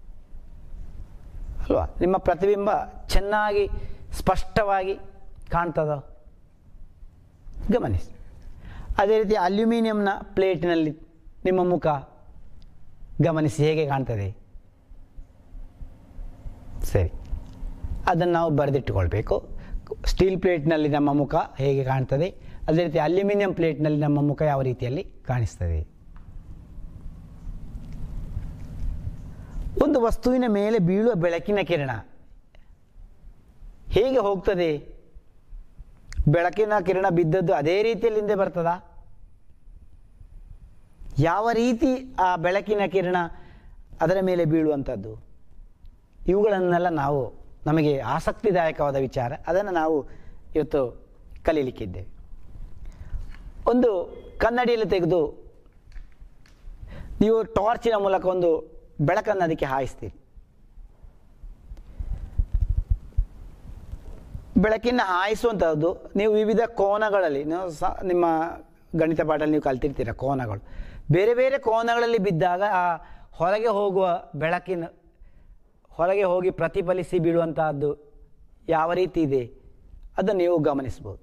ಅಲ್ವಾ ನಿಮ್ಮ ಪ್ರತಿಬಿಂಬ ಚೆನ್ನಾಗಿ ಸ್ಪಷ್ಟವಾಗಿ ಕಾಣ್ತದ ಗಮನಿಸಿ ಅದೇ ರೀತಿ ಅಲ್ಯೂಮಿನಿಯಂನ ಪ್ಲೇಟ್ನಲ್ಲಿ ನಿಮ್ಮ ಮುಖ ಗಮನಿಸಿ ಹೇಗೆ ಕಾಣ್ತದೆ ಸರಿ ಅದನ್ನು ನಾವು ಬರೆದಿಟ್ಟುಕೊಳ್ಬೇಕು ಸ್ಟೀಲ್ ಪ್ಲೇಟ್ನಲ್ಲಿ ನಮ್ಮ ಮುಖ ಹೇಗೆ ಕಾಣ್ತದೆ ಅದೇ ರೀತಿ ಅಲ್ಯೂಮಿನಿಯಂ ಪ್ಲೇಟ್ನಲ್ಲಿ ನಮ್ಮ ಮುಖ ಯಾವ ರೀತಿಯಲ್ಲಿ ಕಾಣಿಸ್ತದೆ ಒಂದು ವಸ್ತುವಿನ ಮೇಲೆ ಬೀಳುವ ಬೆಳಕಿನ ಕಿರಣ ಹೇಗೆ ಹೋಗ್ತದೆ ಬೆಳಕಿನ ಕಿರಣ ಬಿದ್ದದ್ದು ಅದೇ ರೀತಿಯಲ್ಲಿ ಹಿಂದೆ ಬರ್ತದಾ ಯಾವ ರೀತಿ ಆ ಬೆಳಕಿನ ಕಿರಣ ಅದರ ಮೇಲೆ ಬೀಳುವಂಥದ್ದು ಇವುಗಳನ್ನೆಲ್ಲ ನಾವು ನಮಗೆ ಆಸಕ್ತಿದಾಯಕವಾದ ವಿಚಾರ ಅದನ್ನು ನಾವು ಇವತ್ತು ಕಲೀಲಿಕ್ಕಿದ್ದೇವೆ ಒಂದು ಕನ್ನಡಿಯಲ್ಲಿ ತೆಗೆದು ನೀವು ಟಾರ್ಚಿನ ಮೂಲಕ ಒಂದು ಬೆಳಕನ್ನು ಅದಕ್ಕೆ ಹಾಯಿಸ್ತೀರಿ ಬೆಳಕಿನ ಹಾಯಿಸುವಂಥದ್ದು ನೀವು ವಿವಿಧ ಕೋನಗಳಲ್ಲಿ ನೀವು ಸ ನಿಮ್ಮ ಗಣಿತ ಪಾಠದಲ್ಲಿ ನೀವು ಕಲ್ತಿರ್ತೀರ ಕೋನಗಳು ಬೇರೆ ಬೇರೆ ಕೋನಗಳಲ್ಲಿ ಬಿದ್ದಾಗ ಆ ಹೊರಗೆ ಹೋಗುವ ಬೆಳಕಿನ ಹೊರಗೆ ಹೋಗಿ ಪ್ರತಿಫಲಿಸಿ ಬೀಳುವಂತಹದ್ದು ಯಾವ ರೀತಿ ಇದೆ ಅದನ್ನು ನೀವು ಗಮನಿಸ್ಬೋದು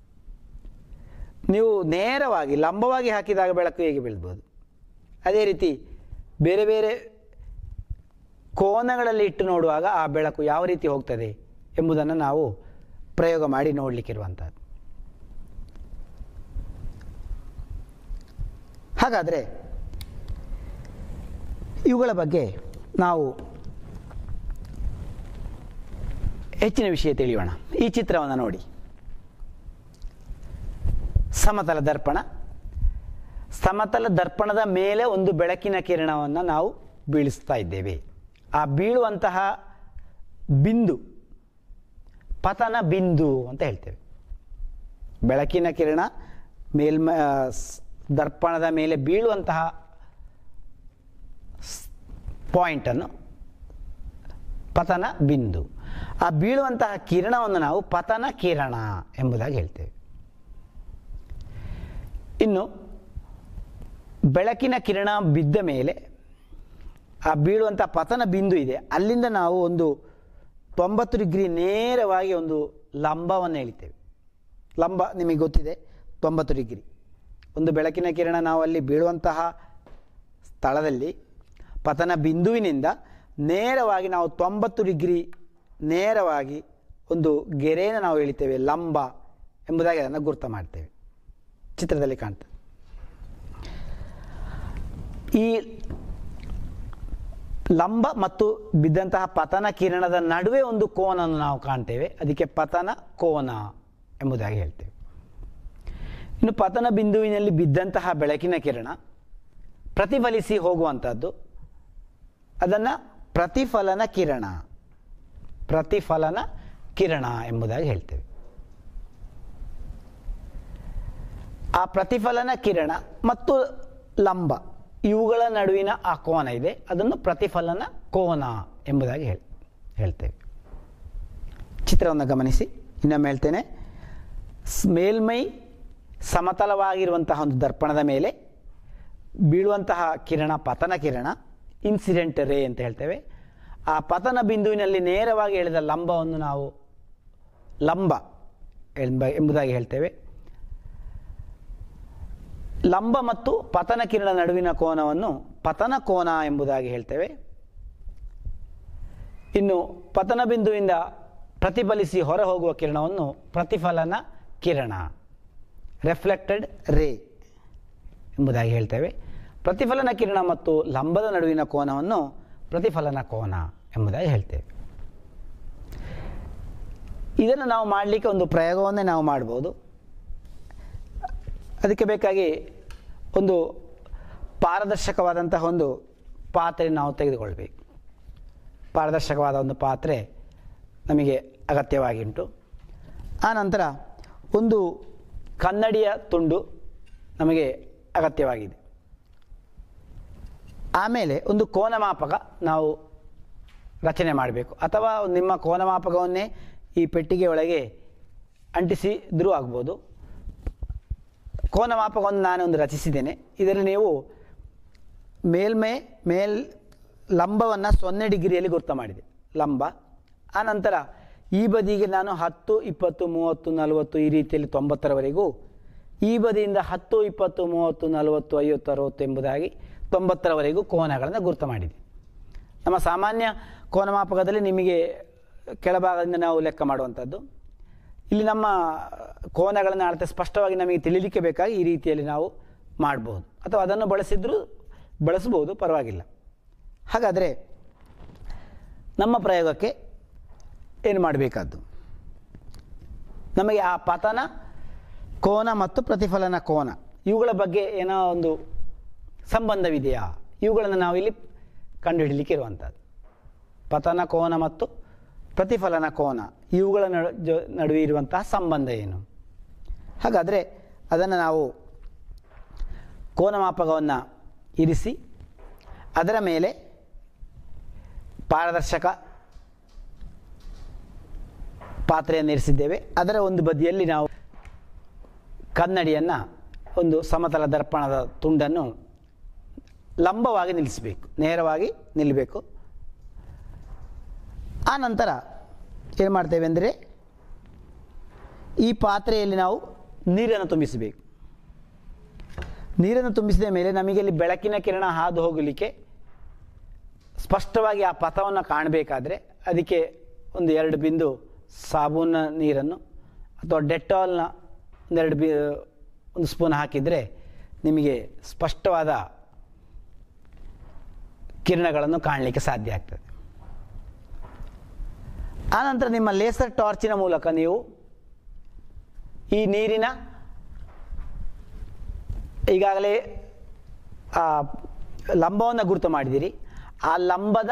ನೀವು ನೇರವಾಗಿ ಲಂಬವಾಗಿ ಹಾಕಿದಾಗ ಬೆಳಕು ಹೇಗೆ ಬೀಳ್ಬೋದು ಅದೇ ರೀತಿ ಬೇರೆ ಬೇರೆ ಕೋನಗಳಲ್ಲಿ ಇಟ್ಟು ನೋಡುವಾಗ ಆ ಬೆಳಕು ಯಾವ ರೀತಿ ಹೋಗ್ತದೆ ಎಂಬುದನ್ನು ನಾವು ಪ್ರಯೋಗ ಮಾಡಿ ನೋಡಲಿಕ್ಕಿರುವಂಥದ್ದು ಹಾಗಾದರೆ ಇವುಗಳ ಬಗ್ಗೆ ನಾವು ಹೆಚ್ಚಿನ ವಿಷಯ ತಿಳಿಯೋಣ ಈ ಚಿತ್ರವನ್ನು ನೋಡಿ ಸಮತಲ ದರ್ಪಣ ಸಮತಲ ದರ್ಪಣದ ಮೇಲೆ ಒಂದು ಬೆಳಕಿನ ಕಿರಣವನ್ನು ನಾವು ಬೀಳಿಸ್ತಾ ಇದ್ದೇವೆ ಆ ಬೀಳುವಂತಹ ಬಿಂದು ಪತನ ಬಿಂದು ಅಂತ ಹೇಳ್ತೇವೆ ಬೆಳಕಿನ ಕಿರಣ ಮೇಲ್ಮ ಸ್- ದರ್ಪಣದ ಮೇಲೆ ಬೀಳುವಂತಹ ಪಾಯಿಂಟನ್ನು ಪತನ ಬಿಂದು ಆ ಬೀಳುವಂತಹ ಕಿರಣವನ್ನು ನಾವು ಪತನ ಕಿರಣ ಎಂಬುದಾಗಿ ಹೇಳ್ತೇವೆ ಇನ್ನು ಬೆಳಕಿನ ಕಿರಣ ಬಿದ್ದ ಮೇಲೆ ಆ ಬೀಳುವಂಥ ಪತನ ಬಿಂದು ಇದೆ ಅಲ್ಲಿಂದ ನಾವು ಒಂದು ತೊಂಬತ್ತು ಡಿಗ್ರಿ ನೇರವಾಗಿ ಒಂದು ಲಂಬವನ್ನು ಎಳಿತೇವೆ ಲಂಬ ನಿಮಗೆ ಗೊತ್ತಿದೆ ತೊಂಬತ್ತು ಡಿಗ್ರಿ ಒಂದು ಬೆಳಕಿನ ಕಿರಣ ನಾವು ಅಲ್ಲಿ ಬೀಳುವಂತಹ ಸ್ಥಳದಲ್ಲಿ ಪತನ ಬಿಂದುವಿನಿಂದ ನೇರವಾಗಿ ನಾವು ತೊಂಬತ್ತು ಡಿಗ್ರಿ ನೇರವಾಗಿ ಒಂದು ಗೆರೆಯನ್ನು ನಾವು ಎಳಿತೇವೆ ಲಂಬ ಎಂಬುದಾಗಿ ಅದನ್ನು ಗುರ್ತ ಮಾಡ್ತೇವೆ ಚಿತ್ರದಲ್ಲಿ ಕಾಣ್ತದೆ ಈ ಲಂಬ ಮತ್ತು ಬಿದ್ದಂತಹ ಪತನ ಕಿರಣದ ನಡುವೆ ಒಂದು ಕೋನನ್ನು ನಾವು ಕಾಣ್ತೇವೆ ಅದಕ್ಕೆ ಪತನ ಕೋನ ಎಂಬುದಾಗಿ ಹೇಳ್ತೇವೆ ಇನ್ನು ಪತನ ಬಿಂದುವಿನಲ್ಲಿ ಬಿದ್ದಂತಹ ಬೆಳಕಿನ ಕಿರಣ ಪ್ರತಿಫಲಿಸಿ ಹೋಗುವಂಥದ್ದು ಅದನ್ನು ಪ್ರತಿಫಲನ ಕಿರಣ ಪ್ರತಿಫಲನ ಕಿರಣ ಎಂಬುದಾಗಿ ಹೇಳ್ತೇವೆ ಆ ಪ್ರತಿಫಲನ ಕಿರಣ ಮತ್ತು ಲಂಬ ಇವುಗಳ ನಡುವಿನ ಆ ಕೋನ ಇದೆ ಅದನ್ನು ಪ್ರತಿಫಲನ ಕೋನ ಎಂಬುದಾಗಿ ಹೇಳಿ ಹೇಳ್ತೇವೆ ಚಿತ್ರವನ್ನು ಗಮನಿಸಿ ಇನ್ನೊಮ್ಮೆ ಹೇಳ್ತೇನೆ ಸ್- ಮೇಲ್ಮೈ ಸಮತಲವಾಗಿರುವಂತಹ ಒಂದು ದರ್ಪಣದ ಮೇಲೆ ಬೀಳುವಂತಹ ಕಿರಣ ಪತನ ಕಿರಣ ಇನ್ಸಿಡೆಂಟ್ ರೇ ಅಂತ ಹೇಳ್ತೇವೆ ಆ ಪತನ ಬಿಂದುವಿನಲ್ಲಿ ನೇರವಾಗಿ ಎಳೆದ ಲಂಬವನ್ನು ನಾವು ಲಂಬ ಎಂಬ ಎಂಬುದಾಗಿ ಹೇಳ್ತೇವೆ ಲಂಬ ಮತ್ತು ಪತನ ಕಿರಣ ನಡುವಿನ ಕೋನವನ್ನು ಪತನ ಕೋನ ಎಂಬುದಾಗಿ ಹೇಳ್ತೇವೆ ಇನ್ನು ಪತನ ಬಿಂದುವಿಂದ ಪ್ರತಿಫಲಿಸಿ ಹೊರ ಹೋಗುವ ಕಿರಣವನ್ನು ಪ್ರತಿಫಲನ ಕಿರಣ ರೆಫ್ಲೆಕ್ಟೆಡ್ ರೇ ಎಂಬುದಾಗಿ ಹೇಳ್ತೇವೆ ಪ್ರತಿಫಲನ ಕಿರಣ ಮತ್ತು ಲಂಬದ ನಡುವಿನ ಕೋನವನ್ನು ಪ್ರತಿಫಲನ ಕೋನ ಎಂಬುದಾಗಿ ಹೇಳ್ತೇವೆ ಇದನ್ನು ನಾವು ಮಾಡಲಿಕ್ಕೆ ಒಂದು ಪ್ರಯೋಗವನ್ನೇ ನಾವು ಮಾಡ್ಬೋದು ಅದಕ್ಕೆ ಬೇಕಾಗಿ ಒಂದು ಪಾರದರ್ಶಕವಾದಂತಹ ಒಂದು ಪಾತ್ರೆ ನಾವು ತೆಗೆದುಕೊಳ್ಬೇಕು ಪಾರದರ್ಶಕವಾದ ಒಂದು ಪಾತ್ರೆ ನಮಗೆ ಅಗತ್ಯವಾಗಿ ಉಂಟು ಆನಂತರ ಒಂದು ಕನ್ನಡಿಯ ತುಂಡು ನಮಗೆ ಅಗತ್ಯವಾಗಿದೆ ಆಮೇಲೆ ಒಂದು ಕೋನಮಾಪಕ ನಾವು ರಚನೆ ಮಾಡಬೇಕು ಅಥವಾ ನಿಮ್ಮ ಕೋನಮಾಪಕವನ್ನೇ ಈ ಪೆಟ್ಟಿಗೆ ಒಳಗೆ ಅಂಟಿಸಿದ್ರೂ ಆಗ್ಬೋದು ಕೋನಮಾಪಕವನ್ನು ನಾನೊಂದು ರಚಿಸಿದ್ದೇನೆ ಇದರಲ್ಲಿ ನೀವು ಮೇಲ್ಮೈ ಮೇಲ್ ಲಂಬವನ್ನು ಸೊನ್ನೆ ಡಿಗ್ರಿಯಲ್ಲಿ ಗುರ್ತ ಮಾಡಿದೆ ಲಂಬ ಆನಂತರ ಈ ಬದಿಗೆ ನಾನು ಹತ್ತು ಇಪ್ಪತ್ತು ಮೂವತ್ತು ನಲವತ್ತು ಈ ರೀತಿಯಲ್ಲಿ ತೊಂಬತ್ತರವರೆಗೂ ಈ ಬದಿಯಿಂದ ಹತ್ತು ಇಪ್ಪತ್ತು ಮೂವತ್ತು ನಲವತ್ತು ಐವತ್ತು ಅರವತ್ತು ಎಂಬುದಾಗಿ ತೊಂಬತ್ತರವರೆಗೂ ಕೋನಗಳನ್ನು ಗುರುತು ಮಾಡಿದೆ ನಮ್ಮ ಸಾಮಾನ್ಯ ಕೋನಮಾಪಕದಲ್ಲಿ ನಿಮಗೆ ಕೆಳಭಾಗದಿಂದ ನಾವು ಲೆಕ್ಕ ಮಾಡುವಂಥದ್ದು ಇಲ್ಲಿ ನಮ್ಮ ಕೋನಗಳನ್ನು ಅಳತೆ ಸ್ಪಷ್ಟವಾಗಿ ನಮಗೆ ತಿಳಿಲಿಕ್ಕೆ ಬೇಕಾಗಿ ಈ ರೀತಿಯಲ್ಲಿ ನಾವು ಮಾಡ್ಬೋದು ಅಥವಾ ಅದನ್ನು ಬಳಸಿದ್ರೂ ಬಳಸ್ಬೋದು ಪರವಾಗಿಲ್ಲ ಹಾಗಾದರೆ ನಮ್ಮ ಪ್ರಯೋಗಕ್ಕೆ ಏನು ಮಾಡಬೇಕಾದ್ದು ನಮಗೆ ಆ ಪತನ ಕೋನ ಮತ್ತು ಪ್ರತಿಫಲನ ಕೋನ ಇವುಗಳ ಬಗ್ಗೆ ಏನೋ ಒಂದು ಸಂಬಂಧವಿದೆಯಾ ಇವುಗಳನ್ನು ನಾವಿಲ್ಲಿ ಕಂಡುಹಿಡಲಿಕ್ಕೆ ಇರುವಂಥದ್ದು ಪತನ ಕೋನ ಮತ್ತು ಪ್ರತಿಫಲನ ಕೋನ ಇವುಗಳ ನಡು ಜೊ ನಡುವೆ ಇರುವಂತಹ ಸಂಬಂಧ ಏನು ಹಾಗಾದರೆ ಅದನ್ನು ನಾವು ಕೋನಮಾಪಕವನ್ನು ಇರಿಸಿ ಅದರ ಮೇಲೆ ಪಾರದರ್ಶಕ ಪಾತ್ರೆಯನ್ನು ಇರಿಸಿದ್ದೇವೆ ಅದರ ಒಂದು ಬದಿಯಲ್ಲಿ ನಾವು ಕನ್ನಡಿಯನ್ನು ಒಂದು ಸಮತಲ ದರ್ಪಣದ ತುಂಡನ್ನು ಲಂಬವಾಗಿ ನಿಲ್ಲಿಸಬೇಕು ನೇರವಾಗಿ ನಿಲ್ಲಬೇಕು ಆ ನಂತರ ಏನು ಮಾಡ್ತೇವೆ ಅಂದರೆ ಈ ಪಾತ್ರೆಯಲ್ಲಿ ನಾವು ನೀರನ್ನು ತುಂಬಿಸಬೇಕು ನೀರನ್ನು ತುಂಬಿಸಿದ ಮೇಲೆ ನಮಗೆ ಇಲ್ಲಿ ಬೆಳಕಿನ ಕಿರಣ ಹಾದು ಹೋಗಲಿಕ್ಕೆ ಸ್ಪಷ್ಟವಾಗಿ ಆ ಪಥವನ್ನು ಕಾಣಬೇಕಾದ್ರೆ ಅದಕ್ಕೆ ಒಂದು ಎರಡು ಬಿಂದು ಸಾಬೂನ ನೀರನ್ನು ಅಥವಾ ಡೆಟಾಲ್ನ ಒಂದೆರಡು ಬಿ ಒಂದು ಸ್ಪೂನ್ ಹಾಕಿದರೆ ನಿಮಗೆ ಸ್ಪಷ್ಟವಾದ ಕಿರಣಗಳನ್ನು ಕಾಣಲಿಕ್ಕೆ ಸಾಧ್ಯ ಆಗ್ತದೆ ಆನಂತರ ನಿಮ್ಮ ಲೇಸರ್ ಟಾರ್ಚಿನ ಮೂಲಕ ನೀವು ಈ ನೀರಿನ ಈಗಾಗಲೇ ಆ ಲಂಬವನ್ನು ಗುರುತು ಮಾಡಿದಿರಿ ಆ ಲಂಬದ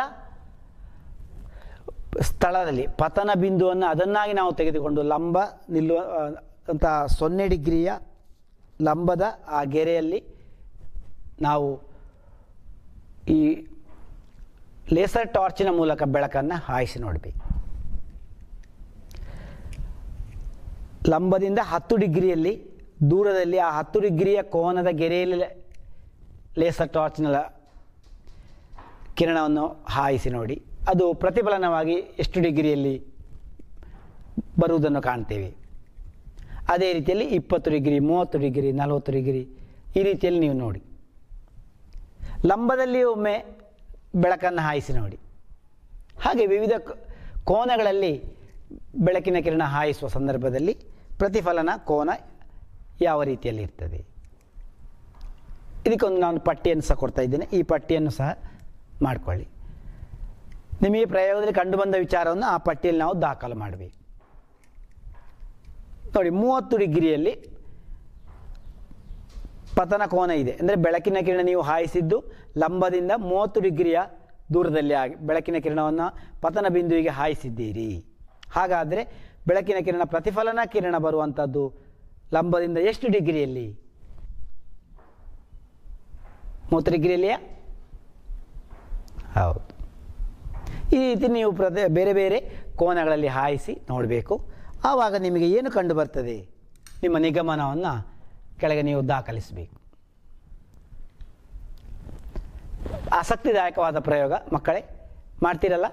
ಸ್ಥಳದಲ್ಲಿ ಪತನ ಬಿಂದುವನ್ನು ಅದನ್ನಾಗಿ ನಾವು ತೆಗೆದುಕೊಂಡು ಲಂಬ ನಿಲ್ಲುವ ಆ, ಅಂತ ಸೊನ್ನೆ ಡಿಗ್ರಿಯ ಲಂಬದ ಆ ಗೆರೆಯಲ್ಲಿ ನಾವು ಈ ಲೇಸರ್ ಟಾರ್ಚಿನ ಮೂಲಕ ಬೆಳಕನ್ನು ಹಾಯಿಸಿ ನೋಡಬೇಕು ಲಂಬದಿಂದ ಹತ್ತು ಡಿಗ್ರಿಯಲ್ಲಿ ದೂರದಲ್ಲಿ ಆ ಹತ್ತು ಡಿಗ್ರಿಯ ಕೋನದ ಗೆರೆಯಲ್ಲಿ ಲೇಸರ್ ಟಾರ್ಚ್ನ ಲ- ಕಿರಣವನ್ನು ಹಾಯಿಸಿ ನೋಡಿ ಅದು ಪ್ರತಿಫಲನವಾಗಿ ಎಷ್ಟು ಡಿಗ್ರಿಯಲ್ಲಿ ಬರುವುದನ್ನು ಕಾಣ್ತೇವೆ ಅದೇ ರೀತಿಯಲ್ಲಿ ಇಪ್ಪತ್ತು ಡಿಗ್ರಿ ಮೂವತ್ತು ಡಿಗ್ರಿ ನಲವತ್ತು ಡಿಗ್ರಿ ಈ ರೀತಿಯಲ್ಲಿ ನೀವು ನೋಡಿ ಲಂಬದಲ್ಲಿ ಒಮ್ಮೆ ಬೆಳಕನ್ನು ಹಾಯಿಸಿ ನೋಡಿ ಹಾಗೆ ವಿವಿಧ ಕ- ಕೋನಗಳಲ್ಲಿ ಬೆಳಕಿನ ಕಿರಣ ಹಾಯಿಸುವ ಸಂದರ್ಭದಲ್ಲಿ ಪ್ರತಿಫಲನ ಕೋನ ಯಾವ ರೀತಿಯಲ್ಲಿ ಇರ್ತದೆ ಇದಕ್ಕೊಂದು ನಾನು ಪಟ್ಟಿಯನ್ನು ಸಹ ಕೊಡ್ತಾ ಇದ್ದೇನೆ ಈ ಪಟ್ಟಿಯನ್ನು ಸಹ ಮಾಡಿಕೊಳ್ಳಿ ನಿಮಗೆ ಪ್ರಯೋಗದಲ್ಲಿ ಕಂಡುಬಂದ ವಿಚಾರವನ್ನು ಆ ಪಟ್ಟಿಯಲ್ಲಿ ನಾವು ದಾಖಲು ಮಾಡಬೇಕು ನೋಡಿ ಮೂವತ್ತು ಡಿಗ್ರಿಯಲ್ಲಿ ಪತನ ಕೋನ ಇದೆ ಅಂದರೆ ಬೆಳಕಿನ ಕಿರಣ ನೀವು ಹಾಯಿಸಿದ್ದು ಲಂಬದಿಂದ ಮೂವತ್ತು ಡಿಗ್ರಿಯ ದೂರದಲ್ಲಿ ಆಗಿ ಬೆಳಕಿನ ಕಿರಣವನ್ನು ಪತನ ಬಿಂದುವಿಗೆ ಹಾಯಿಸಿದ್ದೀರಿ ಹಾಗಾದರೆ ಬೆಳಕಿನ ಕಿರಣ ಪ್ರತಿಫಲನ ಕಿರಣ ಬರುವಂಥದ್ದು ಲಂಬದಿಂದ ಎಷ್ಟು ಡಿಗ್ರಿಯಲ್ಲಿ ಮೂವತ್ತು ಡಿಗ್ರಿಯಲ್ಲಿಯಾ ಹೌದು ಈ ರೀತಿ ನೀವು ಪ್ರತಿ ಬೇರೆ ಬೇರೆ ಕೋನಗಳಲ್ಲಿ ಹಾಯಿಸಿ ನೋಡಬೇಕು ಆವಾಗ ನಿಮಗೆ ಏನು ಕಂಡು ಬರ್ತದೆ ನಿಮ್ಮ ನಿಗಮನವನ್ನು ಕೆಳಗೆ ನೀವು ದಾಖಲಿಸಬೇಕು ಆಸಕ್ತಿದಾಯಕವಾದ ಪ್ರಯೋಗ ಮಕ್ಕಳೇ ಮಾಡ್ತೀರಲ್ಲ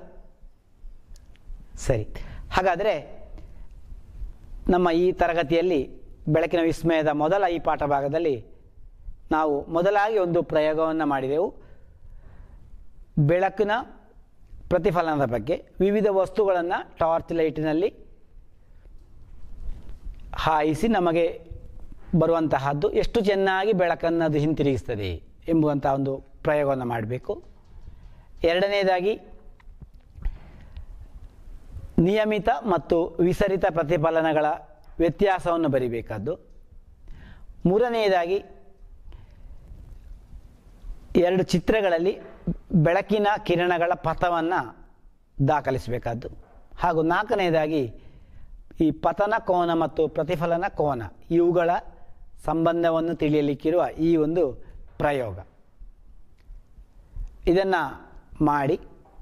ಸರಿ ಹಾಗಾದರೆ ನಮ್ಮ ಈ ತರಗತಿಯಲ್ಲಿ ಬೆಳಕಿನ ವಿಸ್ಮಯದ ಮೊದಲ ಈ ಪಾಠ ಭಾಗದಲ್ಲಿ ನಾವು ಮೊದಲಾಗಿ ಒಂದು ಪ್ರಯೋಗವನ್ನು ಮಾಡಿದೆವು ಬೆಳಕಿನ ಪ್ರತಿಫಲನದ ಬಗ್ಗೆ ವಿವಿಧ ವಸ್ತುಗಳನ್ನು ಟಾರ್ಚ್ ಲೈಟಿನಲ್ಲಿ ಹಾಯಿಸಿ ನಮಗೆ ಬರುವಂತಹದ್ದು ಎಷ್ಟು ಚೆನ್ನಾಗಿ ಬೆಳಕನ್ನು ಅದು ಹಿಂತಿರುಗಿಸ್ತದೆ ಎಂಬುವಂಥ ಒಂದು ಪ್ರಯೋಗವನ್ನು ಮಾಡಬೇಕು ಎರಡನೇದಾಗಿ ನಿಯಮಿತ ಮತ್ತು ವಿಸರಿತ ಪ್ರತಿಫಲನಗಳ ವ್ಯತ್ಯಾಸವನ್ನು ಬರಿಬೇಕಾದ್ದು ಮೂರನೆಯದಾಗಿ ಎರಡು ಚಿತ್ರಗಳಲ್ಲಿ ಬೆಳಕಿನ ಕಿರಣಗಳ ಪಥವನ್ನು ದಾಖಲಿಸಬೇಕಾದ್ದು ಹಾಗೂ ನಾಲ್ಕನೆಯದಾಗಿ ಈ ಪತನ ಕೋನ ಮತ್ತು ಪ್ರತಿಫಲನ ಕೋನ ಇವುಗಳ ಸಂಬಂಧವನ್ನು ತಿಳಿಯಲಿಕ್ಕಿರುವ ಈ ಒಂದು ಪ್ರಯೋಗ ಇದನ್ನು ಮಾಡಿ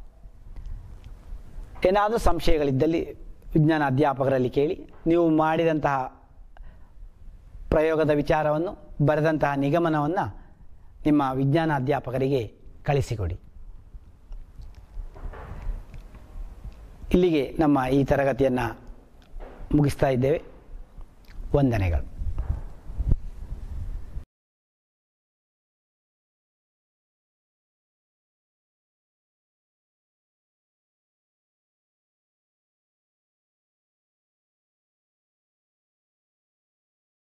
ಏನಾದರೂ ಸಂಶಯಗಳಿದ್ದಲ್ಲಿ ವಿಜ್ಞಾನ ಅಧ್ಯಾಪಕರಲ್ಲಿ ಕೇಳಿ ನೀವು ಮಾಡಿದಂತಹ ಪ್ರಯೋಗದ ವಿಚಾರವನ್ನು ಬರೆದಂತಹ ನಿಗಮನವನ್ನು ನಿಮ್ಮ ವಿಜ್ಞಾನ ಅಧ್ಯಾಪಕರಿಗೆ ಕಳಿಸಿಕೊಡಿ ಇಲ್ಲಿಗೆ ನಮ್ಮ ಈ ತರಗತಿಯನ್ನು ಮುಗಿಸ್ತಾ ಇದ್ದೇವೆ ವಂದನೆಗಳು